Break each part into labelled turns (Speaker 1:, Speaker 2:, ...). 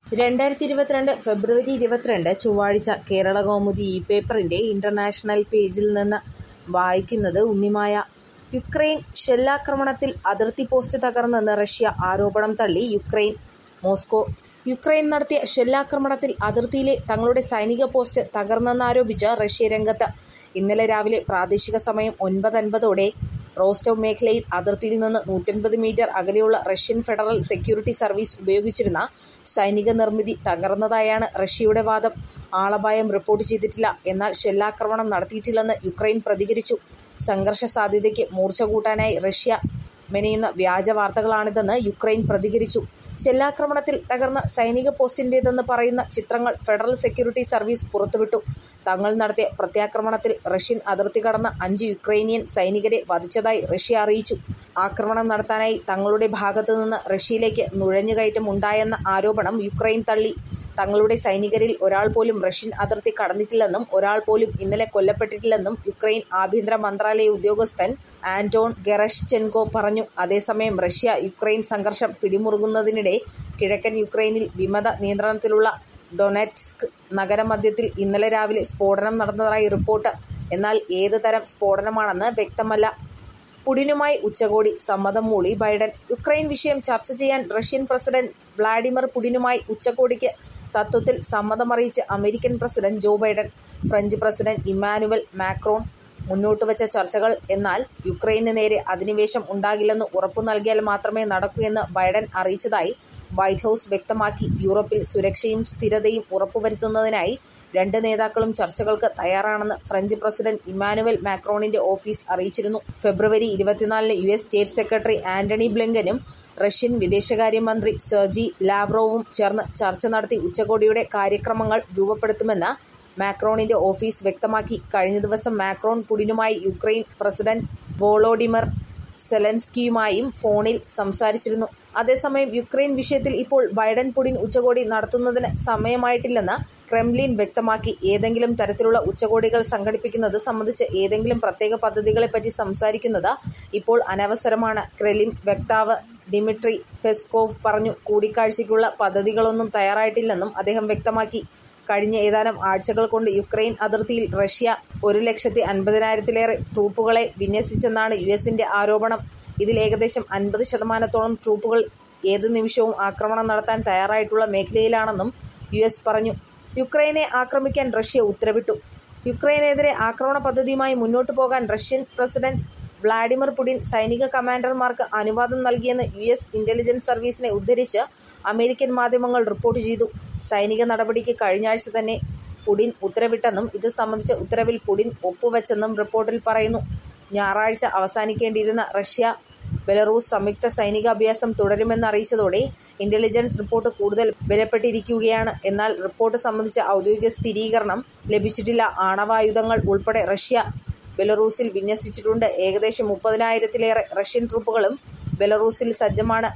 Speaker 1: രണ്ടായിരത്തി ഇരുപത്തിരണ്ട് ഫെബ്രുവരി ഇരുപത്തിരണ്ട് ചൊവ്വാഴ്ച കേരളകൗമുദി ഈ പേപ്പറിന്റെ ഇന്റർനാഷണൽ പേജിൽ നിന്ന് വായിക്കുന്നത് ഉണ്ണിമായ. യുക്രൈൻ ഷെല്ലാക്രമണത്തിൽ അതിർത്തി പോസ്റ്റ് തകർന്നെന്ന് റഷ്യ ആരോപണം തള്ളി യുക്രൈൻ മോസ്കോ യുക്രൈൻ നടത്തിയ ഷെല്ലാക്രമണത്തിൽ അതിർത്തിയിലെ തങ്ങളുടെ സൈനിക പോസ്റ്റ് തകർന്നെന്നാരോപിച്ച് റഷ്യ രംഗത്ത്. ഇന്നലെ രാവിലെ പ്രാദേശിക സമയം ഒൻപത് അൻപതോടെ റോസ്റ്റോവ് മേഖലയിൽ അതിർത്തിയിൽ നിന്ന് നൂറ്റൻപത് മീറ്റർ അകലെയുള്ള റഷ്യൻ ഫെഡറൽ സെക്യൂരിറ്റി സർവീസ് ഉപയോഗിച്ചിരുന്ന സൈനിക നിർമ്മിതി തകർന്നതായാണ് റഷ്യയുടെ വാദം. ആളപായം റിപ്പോർട്ട് ചെയ്തിട്ടില്ല. എന്നാൽ ഷെല്ലാക്രമണം നടത്തിയിട്ടില്ലെന്ന് യുക്രൈൻ പ്രതികരിച്ചു. സംഘർഷ സാധ്യതയ്ക്ക് മൂർച്ച കൂട്ടാനായി റഷ്യ മെനയുന്ന വ്യാജ വാർത്തകളാണിതെന്ന് യുക്രൈൻ പ്രതികരിച്ചു. ഷെല്ലാക്രമണത്തിൽ തകർന്ന സൈനിക പോസ്റ്റിന്റേതെന്ന് പറയുന്ന ചിത്രങ്ങൾ ഫെഡറൽ സെക്യൂരിറ്റി സർവീസ് പുറത്തുവിട്ടു. തങ്ങൾ നടത്തിയ പ്രത്യാക്രമണത്തിൽ റഷ്യൻ അതിർത്തി കടന്ന അഞ്ച് യുക്രൈനിയൻ സൈനികരെ വധിച്ചതായി റഷ്യ അറിയിച്ചു. ആക്രമണം നടത്താനായി തങ്ങളുടെ ഭാഗത്ത് നിന്ന് റഷ്യയിലേക്ക് നുഴഞ്ഞുകയറ്റം ഉണ്ടായെന്ന ആരോപണം യുക്രൈൻ തള്ളി. തങ്ങളുടെ സൈനികരിൽ ഒരാൾ പോലും റഷ്യൻ അതിർത്തി കടന്നിട്ടില്ലെന്നും ഒരാൾ പോലും ഇന്നലെ കൊല്ലപ്പെട്ടിട്ടില്ലെന്നും യുക്രൈൻ ആഭ്യന്തര മന്ത്രാലയ ഉദ്യോഗസ്ഥൻ ആന്റോൺ ഗെറഷ്ചെൻകോ പറഞ്ഞു. അതേസമയം റഷ്യ യുക്രൈൻ സംഘർഷം പിടിമുറുകുന്നതിനിടെ കിഴക്കൻ യുക്രൈനിൽ വിമത നിയന്ത്രണത്തിലുള്ള ഡൊനെറ്റ്സ്ക് നഗരമധ്യത്തിൽ ഇന്നലെ രാവിലെ സ്ഫോടനം നടന്നതായി റിപ്പോർട്ട്. എന്നാൽ ഏത് തരം സ്ഫോടനമാണെന്ന് വ്യക്തമല്ല. പുടിനുമായി ഉച്ചകോടി സമ്മതം മൂളി ബൈഡൻ യുക്രൈൻ വിഷയം ചർച്ച ചെയ്യാൻ റഷ്യൻ പ്രസിഡന്റ് വ്ളാഡിമിർ പുടിനുമായി ഉച്ചകോടിക്ക് തത്വത്തിൽ സമ്മതമറിയിച്ച് American president Joe Biden. French president Emmanuel Macron മുന്നോട്ടുവച്ച ചർച്ചകൾ എന്നാൽ യുക്രൈന് നേരെ അധിനിവേശം ഉണ്ടാകില്ലെന്ന് ഉറപ്പു നൽകിയാൽ മാത്രമേ നടക്കൂ എന്ന് ബൈഡൻ അറിയിച്ചതായി വൈറ്റ് ഹൗസ് വ്യക്തമാക്കി. യൂറോപ്പിൽ സുരക്ഷയും സ്ഥിരതയും ഉറപ്പുവരുത്തുന്നതിനായി രണ്ട് നേതാക്കളും ചർച്ചകൾക്ക് തയ്യാറാണെന്ന് ഫ്രഞ്ച് പ്രസിഡന്റ് ഇമ്മാനുവൽ മാക്രോണിന്റെ ഓഫീസ് അറിയിച്ചിരുന്നു. ഫെബ്രുവരി ഇരുപത്തിനാലിന് യുഎസ് സ്റ്റേറ്റ് സെക്രട്ടറി ആന്റണി ബ്ലിങ്കനും റഷ്യൻ വിദേശകാര്യമന്ത്രി സെർജി ലാവ്റോവും ചേർന്ന് ചർച്ച നടത്തി ഉച്ചകോടിയുടെ കാര്യക്രമങ്ങൾ രൂപപ്പെടുത്തുമെന്ന് മാക്രോണിന്റെ ഓഫീസ് വ്യക്തമാക്കി. കഴിഞ്ഞ ദിവസം മാക്രോൺ പുടിനുമായി യുക്രൈൻ പ്രസിഡന്റ് വോളോഡിമർ സെലൻസ്കിയുമായും ഫോണിൽ സംസാരിച്ചിരുന്നു. അതേസമയം യുക്രൈൻ വിഷയത്തിൽ ഇപ്പോൾ ബൈഡൻ പുടിൻ ഉച്ചകോടി നടത്തുന്നതിന് സമയമായിട്ടില്ലെന്ന് ക്രെംലിൻ വ്യക്തമാക്കി. ഏതെങ്കിലും തരത്തിലുള്ള ഉച്ചകോടികൾ സംഘടിപ്പിക്കുന്നത് സംബന്ധിച്ച് ഏതെങ്കിലും പ്രത്യേക പദ്ധതികളെപ്പറ്റി സംസാരിക്കുന്നത് ഇപ്പോൾ അനവസരമാണ് ക്രെംലിൻ വക്താവ് ഡിമിട്രി പെസ്കോവ് പറഞ്ഞു. കൂടിക്കാഴ്ചയ്ക്കുള്ള പദ്ധതികളൊന്നും തയ്യാറായിട്ടില്ലെന്നും അദ്ദേഹം വ്യക്തമാക്കി. കഴിഞ്ഞ ഏതാനും ആഴ്ചകൾ കൊണ്ട് യുക്രൈൻ അതിർത്തിയിൽ റഷ്യ ഒരു ലക്ഷത്തി അൻപതിനായിരത്തിലേറെ ട്രൂപ്പുകളെ വിന്യസിച്ചെന്നാണ് യുഎസിന്റെ ആരോപണം. ഇതിൽ ഏകദേശം അൻപത് ശതമാനത്തോളം ട്രൂപ്പുകൾ ഏത് നിമിഷവും ആക്രമണം നടത്താൻ തയ്യാറായിട്ടുള്ള മേഖലയിലാണെന്നും യുഎസ് പറഞ്ഞു. യുക്രൈനെ ആക്രമിക്കാൻ റഷ്യ ഉത്തരവിട്ടു യുക്രൈനെതിരെ ആക്രമണ പദ്ധതിയുമായി മുന്നോട്ടു പോകാൻ റഷ്യൻ പ്രസിഡന്റ് വ്ളാഡിമിർ പുടിൻ സൈനിക കമാൻഡർമാർക്ക് അനുവാദം നൽകിയെന്ന് യുഎസ് ഇന്റലിജൻസ് സർവീസിനെ ഉദ്ധരിച്ച് അമേരിക്കൻ മാധ്യമങ്ങൾ റിപ്പോർട്ട് ചെയ്തു. സൈനിക നടപടിക്ക് കഴിഞ്ഞാഴ്ച തന്നെ പുടിൻ ഉത്തരവിട്ടെന്നും ഇത് സംബന്ധിച്ച ഉത്തരവിൽ പുടിൻ ഒപ്പുവെച്ചെന്നും റിപ്പോർട്ടിൽ പറയുന്നു. ഞായറാഴ്ച അവസാനിക്കേണ്ടിയിരുന്ന റഷ്യ ബെലറൂസ് സംയുക്ത സൈനികാഭ്യാസം തുടരുമെന്നറിയിച്ചതോടെ ഇന്റലിജൻസ് റിപ്പോർട്ട് കൂടുതൽ ബലപ്പെട്ടിരിക്കുകയാണ്. എന്നാൽ റിപ്പോർട്ട് സംബന്ധിച്ച ഔദ്യോഗിക സ്ഥിരീകരണം ലഭിച്ചിട്ടില്ല. ആണവായുധങ്ങൾ ഉൾപ്പെടെ റഷ്യ ബെലറൂസിൽ വിന്യസിച്ചിട്ടുണ്ട്. ഏകദേശം മുപ്പതിനായിരത്തിലേറെ റഷ്യൻ ട്രൂപ്പുകളും ബെലറൂസിൽ സജ്ജമാണ്.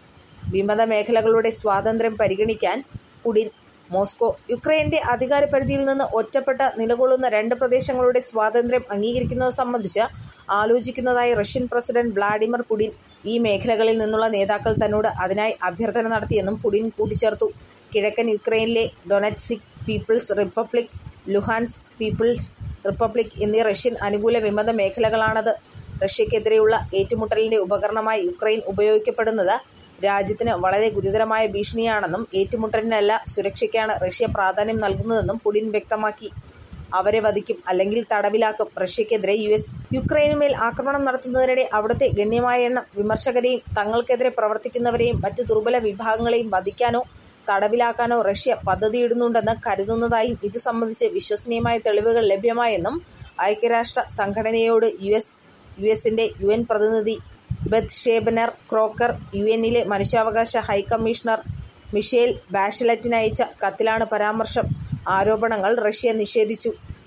Speaker 1: വിമത മേഖലകളുടെ സ്വാതന്ത്ര്യം പരിഗണിക്കാൻ പുടിൻ മോസ്കോ യുക്രൈന്റെ അധികാരപരിധിയിൽ നിന്ന് ഒറ്റപ്പെട്ട് നിലകൊള്ളുന്ന രണ്ട് പ്രദേശങ്ങളുടെ സ്വാതന്ത്ര്യം അംഗീകരിക്കുന്നത് സംബന്ധിച്ച് ആലോചിക്കുന്നതായി റഷ്യൻ പ്രസിഡന്റ് വ്ളാഡിമിർ പുടിൻ. ഈ മേഖലകളിൽ നിന്നുള്ള നേതാക്കൾ തന്നോട് അതിനായി അഭ്യർത്ഥന നടത്തിയെന്നും പുടിൻ കൂട്ടിച്ചേർത്തു. കിഴക്കൻ യുക്രൈനിലെ Donetsk people's republic, Luhansk people's republic എന്നീ റഷ്യൻ അനുകൂല വിമത മേഖലകളാണത്. റഷ്യക്കെതിരെയുള്ള ഏറ്റുമുട്ടലിന്റെ ഉപകരണമായി യുക്രൈൻ ഉപയോഗിക്കപ്പെടുന്നത് രാജ്യത്തിന് വളരെ ഗുരുതരമായ ഭീഷണിയാണെന്നും ഏറ്റുമുട്ടലിനല്ല സുരക്ഷയ്ക്കാണ് റഷ്യ പ്രാധാന്യം നൽകുന്നതെന്നും പുടിൻ വ്യക്തമാക്കി. അവരെ വധിക്കും അല്ലെങ്കിൽ തടവിലാക്കും റഷ്യക്കെതിരെ യുഎസ് യുക്രൈനുമേൽ ആക്രമണം നടത്തുന്നതിനിടെ അവിടുത്തെ ഗണ്യമായ എണ്ണം വിമർശകരെയും തങ്ങൾക്കെതിരെ പ്രവർത്തിക്കുന്നവരെയും മറ്റ് ദുർബല വിഭാഗങ്ങളെയും വധിക്കാനോ തടവിലാക്കാനോ റഷ്യ പദ്ധതിയിടുന്നുണ്ടെന്ന് കരുതുന്നതായും ഇത് സംബന്ധിച്ച് വിശ്വസനീയമായ തെളിവുകൾ ലഭ്യമായെന്നും ഐക്യരാഷ്ട്ര സംഘടനയോട് യുഎസ് യുഎസിന്റെ യുഎൻ പ്രതിനിധി ബെത്ത് ഷേബനർ ക്രോക്കർ യുഎന്നിലെ മനുഷ്യാവകാശ ഹൈക്കമ്മീഷണർ മിഷേൽ ബാഷലറ്റിനയച്ച കത്തിലാണ് പരാമർശം. ആരോപണങ്ങൾ റഷ്യ നിഷേധിച്ചു.